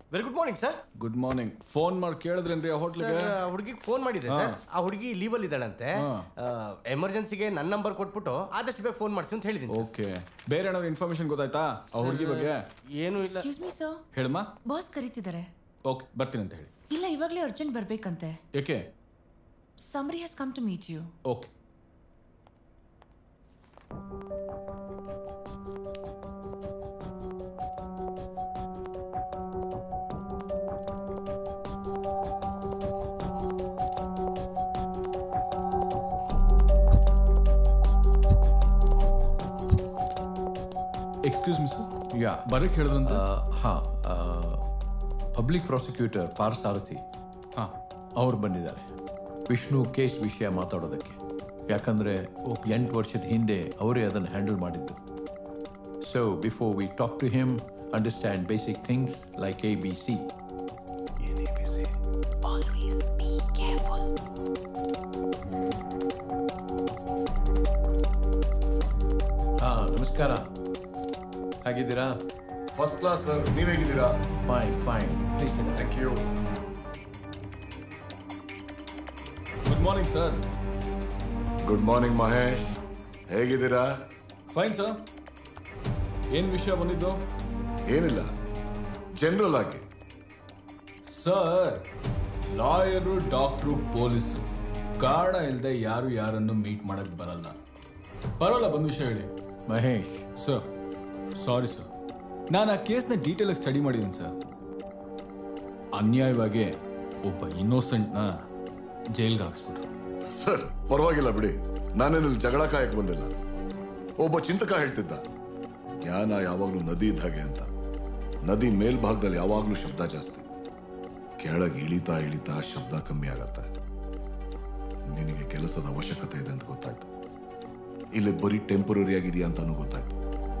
Very good morning sir good morning phone ಮಾಡಿ ಕೇಳಿದ್ರೇನ್ರಿ ಆ ಹೋಟ್ಲಿಗೆ ಸರ್ ಹುಡುಗಿಗೆ ಫೋನ್ ಮಾಡಿದೆ ಸರ್ ಆ ಹುಡುಗಿ ಲೀವಲ್ಲಿ ಇದ್ದಾಳಂತೆ ಎಮರ್ಜೆನ್ಸಿಗೆ ನನ್ನ ನಂಬರ್ ಕೊಟ್ಬಿಟ್ಟು ಆದಷ್ಟು ಬೇಗ ಫೋನ್ ಮಾಡಿಸಿ ಅಂತ ಹೇಳಿದ್ದೀನಿ ಸರ್. ಓಕೆ ಬೇರೆ ಏನಾದ್ರು ಇನ್ಫಾರ್ಮೇಶನ್ ಗೊತ್ತಾಯ್ತಾ ಆ ಹುಡುಗಿ ಬಗ್ಗೆ ಏನೂ ಇಲ್ಲ ಎಕ್ಸ್ಕ್ಯೂಸ್ ಮೀ ಸರ್ ಹೇಳಮ್ಮ ಬಾಸ್ ಕರೀತಿದ್ದಾರೆ ಓಕೆ ಬರ್ತೀನಿ ಅಂತ ಹೇಳಿ ಇಲ್ಲ ಇವಾಗಲೇ ಅರ್ಜೆಂಟ್ ಬರ್ಬೇಕಂತೆ ಏಕೆ somebody has come to meet you okay excuse miss yeah ಬರಕ್ ಹೇಳಿದ್ರಂತ ಹಾ ಪಬ್ಲಿಕ್ ಪ್ರಾಸಿಕ್ಯೂಟರ್ ಪಾರ್ಸಾರಥಿ ಹಾ ಅವ್ರು ಬಂದಿದ್ದಾರೆ ವಿಷ್ಣು ಕೇಸ್ ವಿಷಯ ಮಾತಾಡೋದಕ್ಕೆ ಯಾಕಂದ್ರೆ ಎಂಟು ವರ್ಷದ ಹಿಂದೆ ಅವರೇ ಅದನ್ನು ಹ್ಯಾಂಡಲ್ ಮಾಡಿದ್ದು so before we talk to him understand basic things like A B C always be careful ಹಾ ನಮಸ್ಕಾರ ಹೇಗಿದ್ದೀರಾ ಫಸ್ಟ್ ಕ್ಲಾಸ್ ಸರ್ ನೀವ್ ಹೇಗಿದ್ದೀರಾ fine fine please thank you good morning sir good morning Mahesh ಹೇಗಿದ್ದೀರಾ ಫೈನ್ ಸರ್ ಏನ್ ವಿಷಯ ಬಂದಿದ್ದು ಏನಿಲ್ಲ ಜನರಲ್ ಆಗಿ ಸರ್ ಲಾಯರು ಡಾಕ್ಟ್ರು ಪೊಲೀಸು ಕಾರಣ ಇಲ್ಲದೆ ಯಾರು ಯಾರನ್ನು ಮೀಟ್ ಮಾಡಕ್ ಬರಲ್ಲ ಬರೋಲ್ಲ ಬಂದ ವಿಷಯ ಹೇಳಿ ಮಹೇಶ್ ಸರ್ ಸಾರಿ ಸರ್ ನಾನು ಆ ಕೇಸ್ನ ಡೀಟೇಲ್ ಸ್ಟಡಿ ಮಾಡಿದ್ದೀನಿ ಸರ್ ಅನ್ಯಾಯವಾಗಿ ಒಬ್ಬ ಇನ್ನೋಸೆಂಟ್ನ ಜೈಲ್ಗೆ ಹಾಕ್ಸ್ಬಿಟ್ರು ಸರ್ ಪರವಾಗಿಲ್ಲ ಬಿಡಿ ನಾನೇನಲ್ಲಿ ಜಗಳ ಕಾಯಕ್ ಬಂದಿಲ್ಲ ಒಬ್ಬ ಚಿಂತಕ ಹೇಳ್ತಿದ್ದ ಜ್ಞಾನ ಯಾವಾಗ್ಲೂ ನದಿ ಇದ್ದ ಹಾಗೆ ಅಂತ ನದಿ ಮೇಲ್ಭಾಗದಲ್ಲಿ ಯಾವಾಗ್ಲೂ ಶಬ್ದ ಜಾಸ್ತಿ ಕೆಳಗೆ ಇಳಿತಾ ಇಳಿತಾ ಶಬ್ದ ಕಮ್ಮಿ ಆಗತ್ತೆ ನಿನಗೆ ಕೆಲಸದ ಅವಶ್ಯಕತೆ ಇದೆ ಅಂತ ಗೊತ್ತಾಯ್ತು ಇಲ್ಲಿ ಬರೀ ಟೆಂಪರರಿ ಆಗಿದೆಯಾ ಅಂತಾನೂ ಗೊತ್ತಾಯ್ತು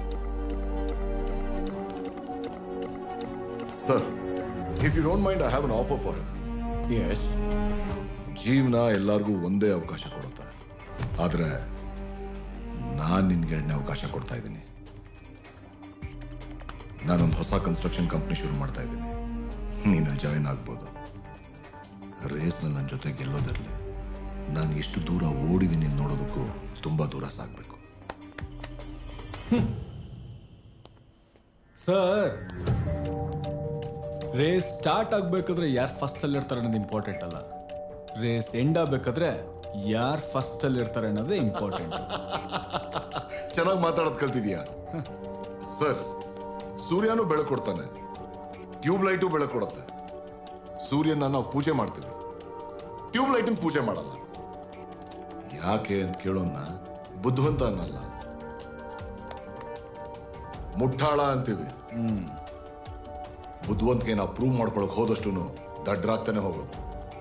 sir if you don't mind I have an offer for ಎಸ್ ಜೀವನ ಎಲ್ಲರಿಗೂ ಒಂದೇ ಅವಕಾಶ ಕೊಡುತ್ತೆ ಆದ್ರೆ ನಾನು ನಿನ್ಗೆ ಎರಡನೇ ಅವಕಾಶ ಕೊಡ್ತಾ ಇದ್ದೀನಿ ನಾನೊಂದು ಹೊಸ ಕನ್ಸ್ಟ್ರಕ್ಷನ್ ಕಂಪ್ನಿ ಶುರು ಮಾಡ್ತಾ ಇದ್ದೀನಿ ನೀನಲ್ಲಿ ಜಾಯಿನ್ ಆಗ್ಬೋದು ರೇಸ್ನ ನನ್ನ ಜೊತೆ ಗೆಲ್ಲೋದಿರಲಿ ನಾನು ಎಷ್ಟು ದೂರ ಓಡಿದ್ದೀನಿ ಅಂತ ನೋಡೋದಕ್ಕೂ ತುಂಬಾ ದೂರ ಸಾಗಬೇಕು ಸರ್ ರೇಸ್ ಸ್ಟಾರ್ಟ್ ಆಗ್ಬೇಕಾದ್ರೆ ಯಾರು ಫಸ್ಟ್ ಅಲ್ಲಿ ಇರ್ತಾರೆ ಅನ್ನೋದು ಇಂಪಾರ್ಟೆಂಟ್ ಅಲ್ಲ ರೇಸ್ ಎಂಡ್ ಆಗ್ಬೇಕಾದ್ರೆ ಯಾರು ಫಸ್ಟ್ ಅಲ್ಲಿ ಇರ್ತಾರೆ ಅನ್ನೋದೇ ಇಂಪಾರ್ಟೆಂಟ್ ಚೆನ್ನಾಗಿ ಮಾತಾಡೋದು ಕಲ್ತಿದ್ಯಾ ಸರ್ ಸೂರ್ಯನೂ ಬೆಳಕು ಕೊಡ್ತಾನೆ ಟ್ಯೂಬ್ ಲೈಟು ಬೆಳಕು ಕೊಡುತ್ತೆ ಸೂರ್ಯನ ನಾವು ಪೂಜೆ ಮಾಡ್ತೀವಿ ಟ್ಯೂಬ್ ಲೈಟಿನ ಪೂಜೆ ಮಾಡಲ್ಲ ಯಾಕೆ ಅಂತ ಕೇಳೋನ್ನ ಬುದ್ಧಿವಂತ ಅನ್ನಲ್ಲ ಮುಟ್ಟಾಳ ಅಂತೀವಿ ಬುದ್ಧಿವಂತಿಕೆ ನಾವು ಪ್ರೂವ್ ಮಾಡ್ಕೊಳಕ್ ಹೋದಷ್ಟು ದಡ್ಡರಾಗ್ತಾನೆ ಹೋಗೋದು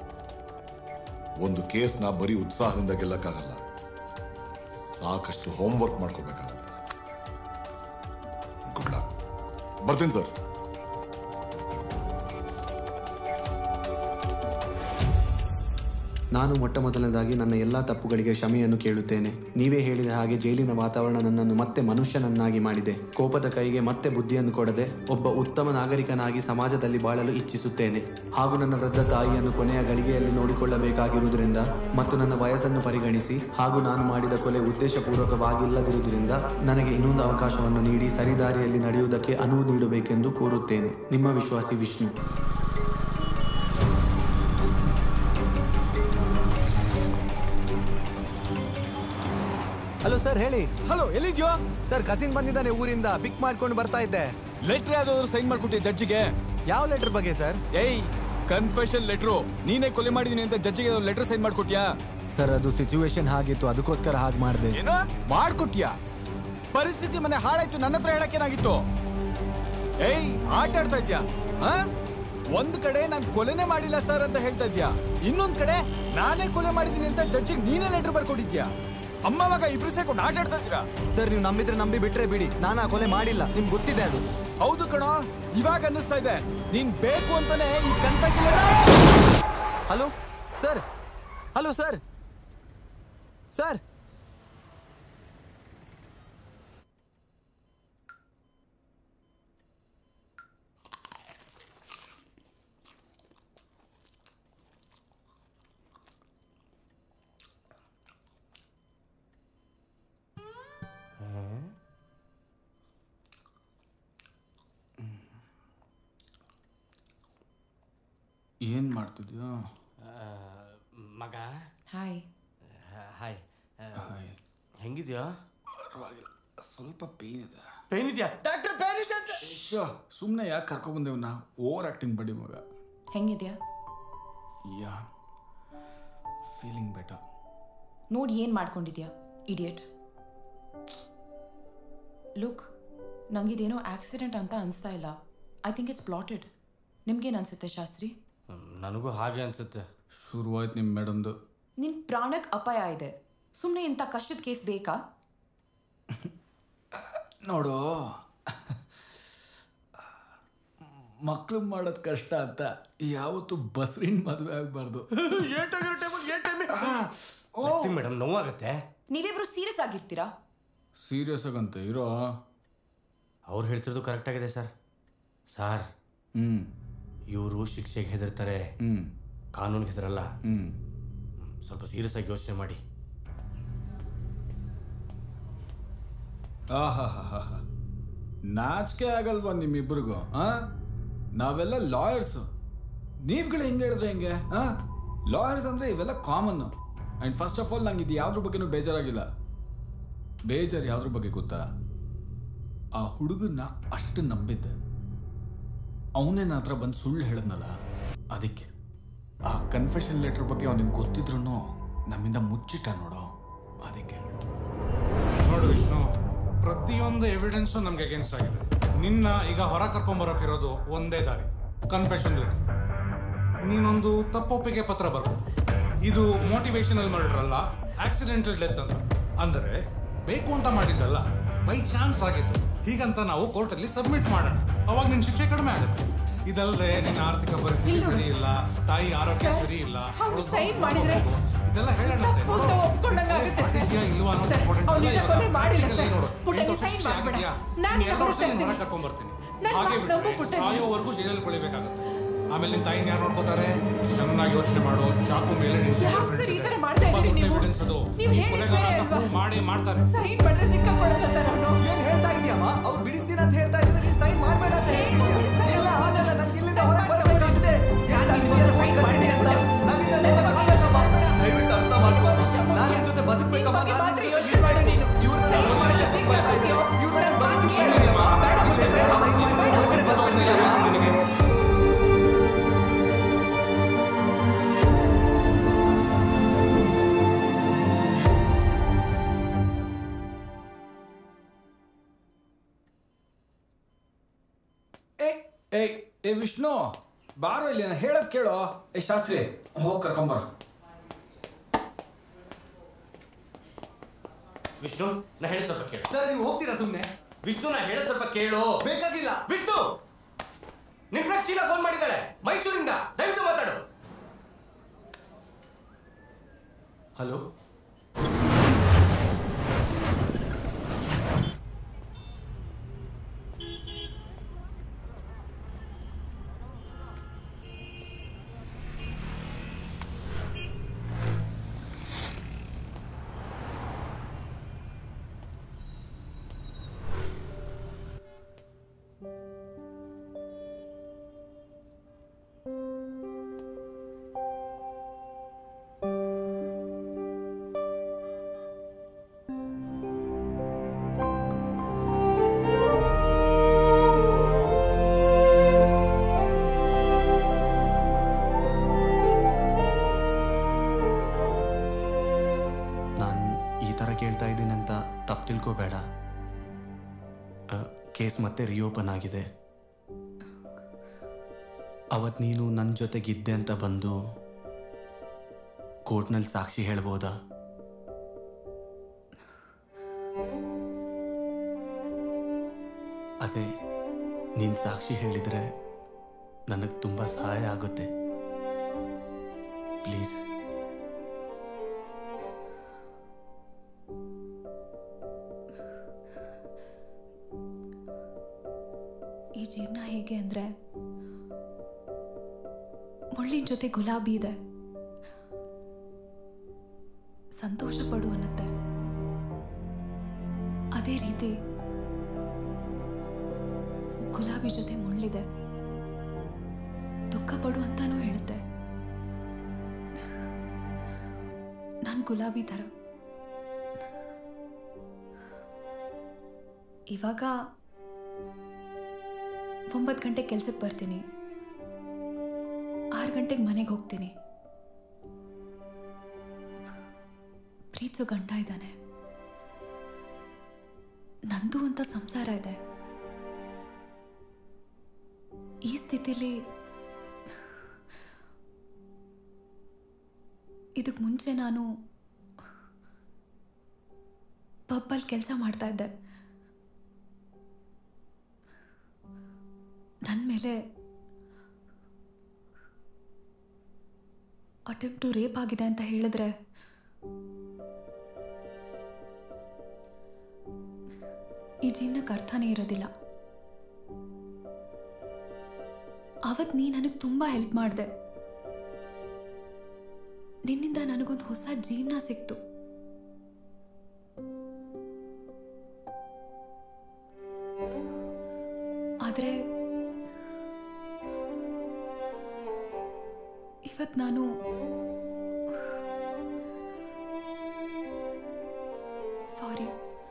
ಒಂದು ಕೇಸ್ನ ಬರೀ ಉತ್ಸಾಹದಿಂದ ಗೆಲ್ಲಕ್ಕಾಗಲ್ಲ ಸಾಕಷ್ಟು ಹೋಮ್ವರ್ಕ್ ಮಾಡ್ಕೋಬೇಕಾಗತ್ತೆ ಗುಡ್ ಲಕ್ ಬರ್ತೀನಿ ಸರ್ ನಾನು ಮೊಟ್ಟ ಮೊದಲನೇದಾಗಿ ನನ್ನ ಎಲ್ಲ ತಪ್ಪುಗಳಿಗೆ ಕ್ಷಮೆಯನ್ನು ಕೇಳುತ್ತೇನೆ ನೀವೇ ಹೇಳಿದ ಹಾಗೆ ಜೈಲಿನ ವಾತಾವರಣ ನನ್ನನ್ನು ಮತ್ತೆ ಮನುಷ್ಯನನ್ನಾಗಿ ಮಾಡಿದೆ ಕೋಪದ ಕೈಗೆ ಮತ್ತೆ ಬುದ್ಧಿಯನ್ನು ಕೊಡದೆ ಒಬ್ಬ ಉತ್ತಮ ನಾಗರಿಕನಾಗಿ ಸಮಾಜದಲ್ಲಿ ಬಾಳಲು ಇಚ್ಛಿಸುತ್ತೇನೆ ಹಾಗೂ ನನ್ನ ವೃದ್ಧ ತಾಯಿಯನ್ನು ಕೊನೆಯ ಗಳಿಗೆಯಲ್ಲಿ ನೋಡಿಕೊಳ್ಳಬೇಕಾಗಿರುವುದರಿಂದ ಮತ್ತು ನನ್ನ ವಯಸ್ಸನ್ನು ಪರಿಗಣಿಸಿ ಹಾಗೂ ನಾನು ಮಾಡಿದ ಕೊಲೆ ಉದ್ದೇಶಪೂರ್ವಕವಾಗಿಲ್ಲದಿರುವುದರಿಂದ ನನಗೆ ಇನ್ನೊಂದು ಅವಕಾಶವನ್ನು ನೀಡಿ ಸರಿದಾರಿಯಲ್ಲಿ ನಡೆಯುವುದಕ್ಕೆ ಅನುವು ನೀಡಬೇಕೆಂದು ಕೋರುತ್ತೇನೆ ನಿಮ್ಮ ವಿಶ್ವಾಸಿ ವಿಷ್ಣು ಹಲೋ ಸರ್ ಹೇಳಿ ಹಲೋ ಎಲ್ಲಿದ್ಯೋ ಸರ್ ಕಸಿನ್ ಬಂದಿದ್ದಾನೆ ಊರಿಂದ ಪಿಕ್ ಮಾಡ್ಕೊಂಡು ಬರ್ತಾ ಇದ್ದೆ ಲೆಟ್ರ್ ಯಾವ್ದಾದ್ರು ಸೈನ್ ಮಾಡ್ಕೊಟ್ಟಿ ಜಡ್ಜಿಗೆ ಯಾವ ಲೆಟರ್ ಬಗ್ಗೆ ಸರ್ ಏಯ್ ಕನ್ಫೆಷನ್ ಲೆಟ್ರು ನೀನೇ ಕೊಲೆ ಮಾಡಿದೀನಿ ಅಂತ ಜಡ್ಜಿಗೆ ಲೆಟರ್ ಸೈನ್ ಮಾಡ್ಕೊಟ್ಯಾ ಸರ್ ಅದು ಸಿಚುವೇಶನ್ ಹಾಗಿತ್ತು ಅದಕ್ಕೋಸ್ಕರ ಹಾಗೆ ಮಾಡಿದೆ ಏನು ಮಾಡ್ಕೊಟ್ಯಾ ಪರಿಸ್ಥಿತಿ ಮನೆ ಹಾಳಾಯ್ತು ನನ್ನ ಹತ್ರ ಹೇಳಕ್ಕೇನಾಗಿತ್ತು ಏಯ್ ಆಟ ಆಡ್ತಾ ಇದ್ಯಾ ಆ? ಒಂದ್ ಕಡೆ ನಾನ್ ಕೊಲೆನೇ ಮಾಡಿಲ್ಲ ಸರ್ ಅಂತ ಹೇಳ್ತಾ ಇದ್ಯಾ ಇನ್ನೊಂದ್ ಕಡೆ ನಾನೇ ಕೊಲೆ ಮಾಡಿದೀನಿ ಅಂತ ಜಡ್ಜಿಗೆ ನೀನೇ ಲೆಟರ್ ಬರ್ಕೊಟ್ಟಿದ್ಯಾ ಅಮ್ಮ ಮಗ ಇಬ್ರು ಸೇರ್ಕೊಂಡು ಆಟ ಆಡ್ತಾ ಇದ್ದೀರಾ ಸರ್ ನೀವು ನಂಬಿದ್ರೆ ನಂಬಿ ಬಿಟ್ರೆ ಬಿಡಿ ನಾನು ಆ ಕೊಲೆ ಮಾಡಿಲ್ಲ ನಿಮ್ಗೆ ಗೊತ್ತಿದೆ ಅದು ಹೌದು ಕಣೋ ಇವಾಗ ಅನ್ನಿಸ್ತಾ ಇದೆ ನೀನ್ ಬೇಕು ಅಂತಾನೆ ಈ confession hello sir hello sir sir ಏನು ಮಾಡ್ತಿದ್ಯೋ ಮಗ ಹಾಯ್ ಹಾಯ್ ಹೆಂಗಿದ್ಯಾ ಪರವಾಗಿಲ್ಲ ಸ್ವಲ್ಪ ಪೇನ್ ಇದೆ ಪೇನ್ ಇದೆಯಾ ಡಾಕ್ಟರ್ ಪೇನ್ ಇದೆ ಅಂತ ಶೋ ಸುಮ್ಮನೆ ಯಾಕೆ ಕರ್ಕೊಬಂದೇವನ್ನ ಓವರ್ ಆ್ಯಕ್ಟಿಂಗ್ ಬಡಿ ಮಗ ಹೆಂಗಿದ್ಯಾ ಯಾ ಫೀಲಿಂಗ್ ಬೆಟರ್ ನೋಡಿ ಏನು ಮಾಡ್ಕೊಂಡಿದ್ಯಾ ಇಡಿಯಟ್ ಲುಕ್ ನಂಗಿದೇನೋ ಆಕ್ಸಿಡೆಂಟ್ ಅಂತ ಅನಿಸ್ತಾ ಇಲ್ಲ ಐ ಥಿಂಕ್ ಇಟ್ಸ್ ಪ್ಲಾಟೆಡ್ ನಿಮ್ಗೇನು ಅನ್ಸುತ್ತೆ ಶಾಸ್ತ್ರಿ ನನಗೂ ಹಾಗೆ ಅನ್ಸುತ್ತೆ ಶುರುವಾಯ್ತು ನಿಮ್ಮ ಮೇಡಮ್ದು ನಿನ್ ಪ್ರಾಣಕ್ಕೆ ಅಪಾಯ ಇದೆ ಸುಮ್ಮನೆ ಇಂಥ ಕಷ್ಟದ ಕೇಸ್ ಬೇಕಾ ನೋಡು ಮಕ್ಳು ಮಾಡೋದು ಕಷ್ಟ ಅಂತ ಯಾವತ್ತು ಬಸ್ರಿನ್ ಮದುವೆ ಆಗಬಾರ್ದು ಏಟಾಗಿರೋ ಟೈಮಿಗೆ ಏ ಟೈಮಿಗೆ ಮೇಡಮ್ ನೋವಾಗತ್ತೆ ನೀವಿಬ್ರು ಸೀರಿಯಸ್ ಆಗಿರ್ತೀರಾ ಸೀರಿಯಸ್ ಆಗಂತ ಇರೋ ಅವ್ರು ಹೇಳ್ತಿರೋದು ಕರೆಕ್ಟ್ ಆಗಿದೆ ಸರ್ ಸರ್ ಹ್ಞೂ ಇವರು ಶಿಕ್ಷೆಗೆ ಹೆದರ್ತಾರೆ ಹ್ಞೂ ಕಾನೂನಿಗೆ ಹೆದರಲ್ಲ ಹ್ಞೂ ಸ್ವಲ್ಪ ಸೀರಿಯಸ್ ಆಗಿ ಯೋಚನೆ ಮಾಡಿ ಆಹಾಹಾಹಾ. ನಾಚಿಕೆ ಆಗಲ್ವಾ ನಿಮ್ಮಿಬ್ರಿಗೂ ಆ ನಾವೆಲ್ಲ ಲಾಯರ್ಸು ನೀವುಗಳು ಹೆಂಗೆ ಹೇಳಿದ್ರೆ ಹೆಂಗೆ ಆ ಲಾಯರ್ಸ್ ಅಂದರೆ ಇವೆಲ್ಲ common and first of all ನಂಗೆ ಇದು ಯಾವ್ದ್ರ ಬಗ್ಗೆನೂ ಬೇಜಾರಾಗಿಲ್ಲ ಬೇಜಾರು ಯಾವ್ದ್ರ ಬಗ್ಗೆ ಗೊತ್ತಾ ಆ ಹುಡುಗನ್ನ ಅಷ್ಟು ನಂಬಿದ್ದೆ ಅವನೇ ನನ್ನ ಹತ್ರ ಬಂದು ಸುಳ್ಳು ಹೇಳಿದ್ನಲ್ಲ ಅದಕ್ಕೆ ಆ ಕನ್ಫೆಷನ್ ಲೆಟರ್ ಬಗ್ಗೆ ಅವನಿಗೆ ಗೊತ್ತಿದ್ರು ನಮ್ಮಿಂದ ಮುಚ್ಚಿಟ್ಟ ನೋಡೋ ಅದಕ್ಕೆ ನೋಡು ವಿಷ್ಣು ಪ್ರತಿಯೊಂದು ಎವಿಡೆನ್ಸು ನಮ್ಗೆ ಅಗೇನ್ಸ್ಟ್ ಆಗಿದೆ ನಿನ್ನ ಈಗ ಹೊರ ಕರ್ಕೊಂಬರೋಕಿರೋದು ಒಂದೇ ದಾರಿ ಕನ್ಫೆಷನ್ ಲೆಟರ್ ನೀನೊಂದು ತಪ್ಪೊಪ್ಪಿಗೆ ಪತ್ರ ಬರ್ಕೊ ಇದು ಮೋಟಿವೇಶನಲ್ ಮರ್ಡರ್ ಅಲ್ಲ ಆಕ್ಸಿಡೆಂಟಲ್ ಡೆತ್ ಅಂತ ಅಂದರೆ ಬೇಕು ಅಂತ ಮಾಡಿದ್ದಲ್ಲ ಬೈ ಚಾನ್ಸ್ ಆಗಿತ್ತು ಹೀಗಂತ ನಾವು ಕೋರ್ಟಲ್ಲಿ ಸಬ್ಮಿಟ್ ಮಾಡೋಣ ಅವಾಗ ನಿನ್ನ ಶಿಕ್ಷೆ ಕಡಿಮೆ ಆಗುತ್ತೆ ಇದಲ್ಲದೆ ನಿನ್ನ ಆರ್ಥಿಕ ಪರಿಸ್ಥಿತಿ ಸರಿ ಇಲ್ಲ ತಾಯಿ ಆರೋಗ್ಯ ಸರಿ ಇಲ್ಲ ಅವ್ರು ಅವ್ಳು sign ಹೋಗ್ಬೇಕು. ಮಾಡಿದ್ರೆ ಇದೆಲ್ಲ ಹೇಳೋಣ ತಪ್ಪು ಅಂತ ಒಪ್ಕೊಂಡಂಗಾಗುತ್ತೆ ಸರ್. ಮಾಡಿದ್ಯಾ ಇಲ್ವಾ ಅನ್ನೋದು ಸರ್, important ಅವ್ನು ಅಲ್ಲ ನಿಜ ಇವಾಗ. ಕೊಲೆ ಮಾಡಿಲ್ಲ Practically ಸರ್. ನೋಡು. ಪುಟ್ಟಕ್ಕೆ ಎಂಟು sign ಶಿಕ್ಷೆ ಮಾಡ್ಬೇಡ. ಆಗಿದ್ಯಾ? ನಾನು ಇನ್ನು ಈಗ ಎರಡು ವರ್ಷ ಹೊರಡ್ತೀನಿ. ಹೊರ ಕರ್ಕೊಂಡ್ ಬರ್ತೀನಿ ನಾನು ಹಾಗೆ ನಂಗೂ ಬಿಟ್ರೆ ಪುಟ್ಟಕ್ಕೆ- ಸಾಯೋವರೆಗೂ ಜೈಲಲ್ಲಿ ಕೊಳಿಬೇಕಾಗುತ್ತೆ ಆಮೇಲೆ ನಿನ್ ತಾಯಿನ ಯಾರು ನೋಡ್ಕೋತಾರೆ ಚೆನ್ನಾಗಿ ಯೋಚನೆ ಮಾಡು ಚಾಕು ಮೇಲೆ ನಿನ್ ಯಾಕ್ fingerprints ಸರ್ ಈ ಇದೆ. ಥರ ಮಾಡ್ತಾ ತುಂಬಾ ಇದ್ದೀರಿ ದೊಡ್ಡ ನೀವು? evidence ಅದು. ನೀವು ನೀನ್ ಹೇಳಿದ್ ಕೊಲೆಗಾರ ಬೇರೆ ಅಂತ ಅಲ್ವಾ? prove ಮಾಡೇ ಮಾಡ್ತಾರೆ ಸೈನ್ ಮಾಡಿದ್ರೆ ಸಿಕ್ಕಾಕೊಳ್ಳಲ್ಲ ಸರ್ ಅವನು ಏನ್ ಹೇಳ್ತಾ ಇದೀಯಮ್ಮ ಅವ್ರು ಬಿಡಿಸ್ತೀನಿ ಅಂತ ಹೇಳ್ತಾ ಇದ್ರೆ ನೀನ್ ಸೈನ್ ಮಾಡ್ಬೇಡ ಅಂತ ಹೇಳ್ತಿದ್ಯಾ ಇಲ್ಲ ಆಗಲ್ಲ ನನ್ಗೆ ಇಲ್ಲಿಂದ ಹೊರಗೆ ಬರ್ಬೇಕಷ್ಟೇ ಎಷ್ಟಾಗಿದೆಯಾ ಫೋನ್ ಕರ್ತೀನಿ ಅಂತ ನನ್ನಿಂದ ನೋಡಕ್ ಆಗಲ್ಲಮ್ಮ ದಯವಿಟ್ಟು ಅರ್ಥ ಮಾಡ್ಕೋ ನಾನು ನಿನ್ ಜೊತೆ ಬದುಕ್ಬೇಕಮ್ಮ ನಾನು ನಿನ್ ಜೊತೆ ಇರ್ಬೇಕು ಇವ್ರನ್ನ ನಾನು ಮಾಡಿದ್ರೆ ತುಂಬಾ ಇಷ್ಟ ಆಯ್ತು ಇವ್ರನ್ನ ನಾನು ಬದುಕಿಸ್ತಾ ಇದ್ದೀನಮ್ಮ ಈ letter ಎಲ್ಲ sign ಮಾಡಿ ಹೊರಗಡೆ ಬರ್ತೀನಿ ನಿನಗೆ ಏ ಏಯ್ ಏ ವಿಷ್ಣು ಬಾರೋ ಇಲ್ಲಿ ನಾನು ಹೇಳೋದ್ ಕೇಳೋ ಏ ಶಾಸ್ತ್ರಿ ಹೋಗಿ ಕರ್ಕೊಂಬರೋ ವಿಷ್ಣು ನಾ ಹೇಳಿ ಸ್ವಲ್ಪ ಕೇಳು ಸರ್ ನೀವು ಹೋಗ್ತೀರಾ ಸುಮ್ಮನೆ ವಿಷ್ಣು ನಾ ಹೇಳಿ ಸ್ವಲ್ಪ ಕೇಳು ಬೇಕಾಗಿಲ್ಲ ವಿಷ್ಣು ನಿನ್ ಫ್ರೆಂಡ್ ಶೀಲಾ ಫೋನ್ ಮಾಡಿದ್ದಾಳೆ ಮೈಸೂರಿಂದ ದಯವಿಟ್ಟು ಮಾತಾಡು ಹಲೋ ನಾನು ಈ ಥರ ಕೇಳ್ತಾ ಇದ್ದೀನಿ ಅಂತ ತಪ್ಪು ತಿಳ್ಕೋಬೇಡ ಕೇಸ್ ಮತ್ತೆ ರಿಓಪನ್ ಆಗಿದೆ ಅವತ್ತು ನೀನು ನನ್ನ ಜೊತೆಗಿದ್ದೆ ಅಂತ ಬಂದು ಕೋರ್ಟ್ನಲ್ಲಿ ಸಾಕ್ಷಿ ಹೇಳ್ಬೋದಾ ಅದೇ ನೀನು ಸಾಕ್ಷಿ ಹೇಳಿದರೆ ನನಗೆ ತುಂಬ ಸಹಾಯ ಆಗುತ್ತೆ ಪ್ಲೀಸ್ ಈ ಜೀವನ ಹೇಗೆ ಅಂದರೆ ಮುಳ್ಳಿನ ಜೊತೆ ಗುಲಾಬಿ ಇದೆ ಸಂತೋಷ ಪಡು ಅನ್ನತ್ತೆ ಅದೇ ರೀತಿ ಗುಲಾಬಿ ಜೊತೆ ಮುಳ್ಳಿದೆ ದುಃಖ ಪಡು ಅಂತಾನೂ ಹೇಳುತ್ತೆ ನಾನು ಗುಲಾಬಿ ಥರ ಇವಾಗ ಒಂಬತ್ತು ಗಂಟೆ ಕೆಲ್ಸಕ್ಕೆ ಬರ್ತೀನಿ ಆರು ಗಂಟೆಗೆ ಮನೆಗೆ ಹೋಗ್ತೀನಿ ಪ್ರೀತಿಸೋ ಗಂಡ ಇದ್ದಾನೆ ನಂದು ಅಂತ ಸಂಸಾರ ಇದೆ ಈ ಸ್ಥಿತಿಲಿ ಇದಕ್ಕೆ ಮುಂಚೆ ನಾನು ಪಬ್ಬಲ್ಲಿ ಕೆಲಸ ಮಾಡ್ತಾ ಇದ್ದೆ ನನ್ನ ಮೇಲೆ ಅಟೆಂಪ್ಟು ರೇಪ್ ಆಗಿದೆ ಅಂತ ಹೇಳಿದ್ರೆ ಈ ಜೀವನಕ್ಕೆ ಅರ್ಥನೇ ಇರೋದಿಲ್ಲ ಅವತ್ತು ನೀ ನನಗೆ ತುಂಬ ಹೆಲ್ಪ್ ಮಾಡಿದೆ ನಿನ್ನಿಂದ ನನಗೊಂದು ಹೊಸ ಜೀವನ ಸಿಕ್ತು ಆದರೆ ಇವತ್ತು ನಾನು ಸಾರಿ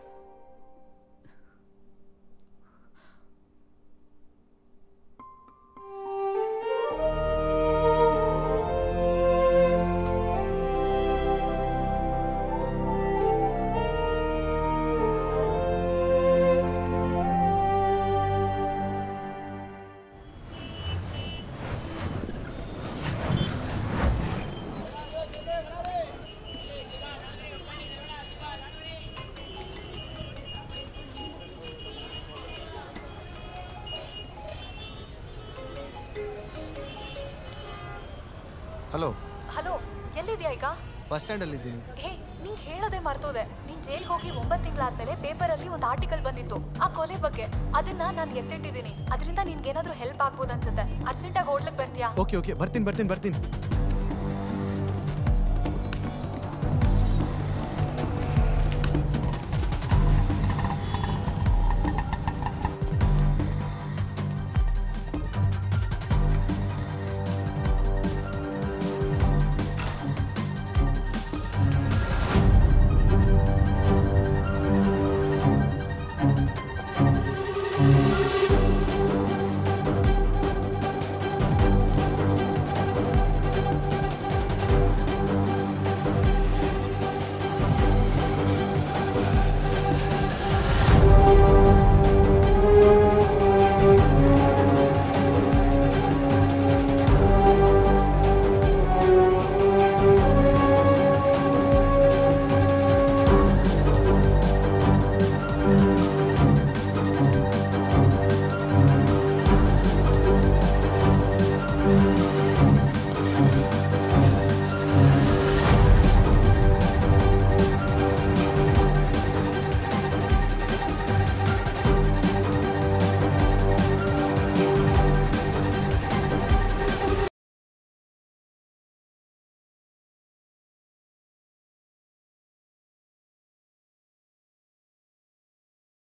ಹಲೋ ಹಲೋ ಎಲ್ಲಿದ್ಯಾ ಈಗ ಬಸ್ ಸ್ಟ್ಯಾಂಡಲ್ಲಿ ಇದ್ದೀನಿ ಹೇ ನಿಂಗೆ ಹೇಳೋದೇ ಮರ್ತೋದೆ ನೀನ್ ಜೈಲ್ಗೆ ಹೋಗಿ ಒಂಬತ್ತು ತಿಂಗಳಾದ್ಮೇಲೆ ಪೇಪರಲ್ಲಿ ಒಂದು ಆರ್ಟಿಕಲ್ ಬಂದಿತ್ತು ಆ ಕೊಲೆ ಬಗ್ಗೆ ಅದನ್ನ ನಾನು ಎತ್ತಿಟ್ಟಿದ್ದೀನಿ ಅದರಿಂದ ನಿನ್ಗೇನಾದ್ರೂ ಹೆಲ್ಪ್ ಆಗ್ಬೋದು ಅನ್ಸುತ್ತೆ ಅರ್ಜೆಂಟಾಗಿ ಹೋಟ್ಲಿಗೆ ಬರ್ತೀಯಾ ಓಕೆ ಓಕೆ ಬರ್ತೀನಿ ಬರ್ತೀನಿ ಬರ್ತೀನಿ